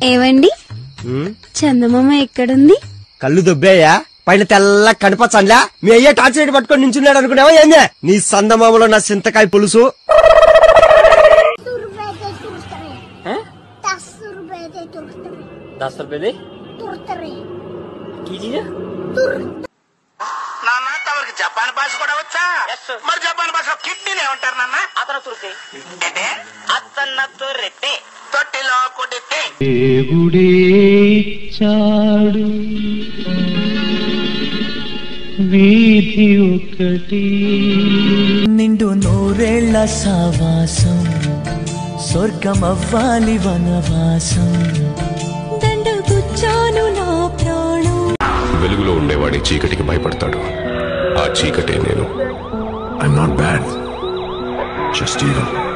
ఏవండి చందమామ ఎక్కడుంది కళ్ళు దుబ్బేయా పైన తెల్ల కనపచ్చండ్లా మీ అయ్యే టార్చ్ లైట్ పట్టుకొని నించున్నాడు అనుకున్నావా ఏందే నీ సందమామలో నా చింతకాయ పులుసు दस रुपए दे तुरंत दस रुपए दे तुरंत की चीज है నాన్న తమరికి జపాన్ భాష కూడా వచ్చా మరి జపాన్ భాష కిడ్నీలు ఏమంటారు నాన్న అతను తురితే ఏంటే అతన్న తొర్రెట్టే తొట్టిలో కొడితే దేవుడే ఇచ్చాడు వీధి ఒకటి నిండు నూరేళ్ల సావాసం స్వర్గమవ్వాలి వనవాసం దండగుచ్చాను నా ప్రాణం వెలుగులో ఉండేవాడి చీకటికి భయపడతాడు ఆ చీకటే నేను I'm not bad just even